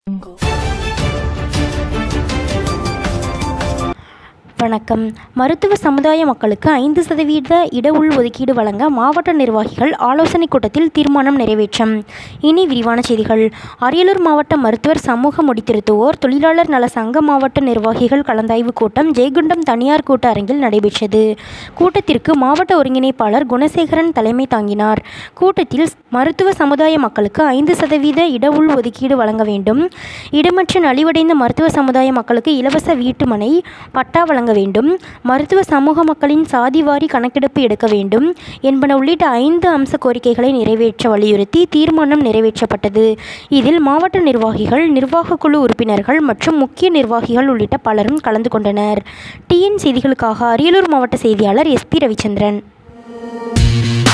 வணக்கம் மருத்துவ சமுதாய மக்களுக்கு ஐந்து சதவீத இடஉள் ஒதுக்கீடு வழங்க மாவட்ட நிர்வாகிகள் ஆலோசனைக் கூட்டத்தில் தீர்மானம் நிறைவேற்றம் இனி விரிவான செய்திகள் அரியலூர் மாவட்ட மருத்துவர் சமூக முடித்திருத்துவோர் தொழிலாளர் நல சங்க மாவட்ட நிர்வாகிகள் கலந்தாய்வு கூட்டம் ஜெயகுண்டம் தனியார் கூட்ட அரங்கில் நடைபெற்றது கூட்டத்திற்கு மாவட்ட ஒருங்கிணைப்பாளர் குணசேகரன் தலைமை தாங்கினார் கூட்டத்தில் மருத்துவ சமுதாய மக்களுக்கு ஐந்து சதவீத இடஉள் ஒதுக்கீடு வழங்க வேண்டும் இடமற்ற நலிவடைந்த மருத்துவ சமுதாய மக்களுக்கு இலவச வீட்டுமனை பட்டா வழங்க வேண்டும் மருத்துவ சமூக மக்களின் சாதிவாரி கணக்கெடுப்பு எடுக்க வேண்டும் என்பன உள்ளிட்ட ஐந்து அம்ச கோரிக்கைகளை நிறைவேற்ற வலியுறுத்தி தீர்மானம் நிறைவேற்றப்பட்டது இதில் மாவட்ட நிர்வாகிகள் நிர்வாகக் குழு உறுப்பினர்கள் மற்றும் முக்கிய நிர்வாகிகள் உள்ளிட்ட பலரும் கலந்து கொண்டனர் டிஎன் செய்திகளுக்காக அரியலூர் மாவட்ட செய்தியாளர் எஸ்பி ரவிச்சந்திரன்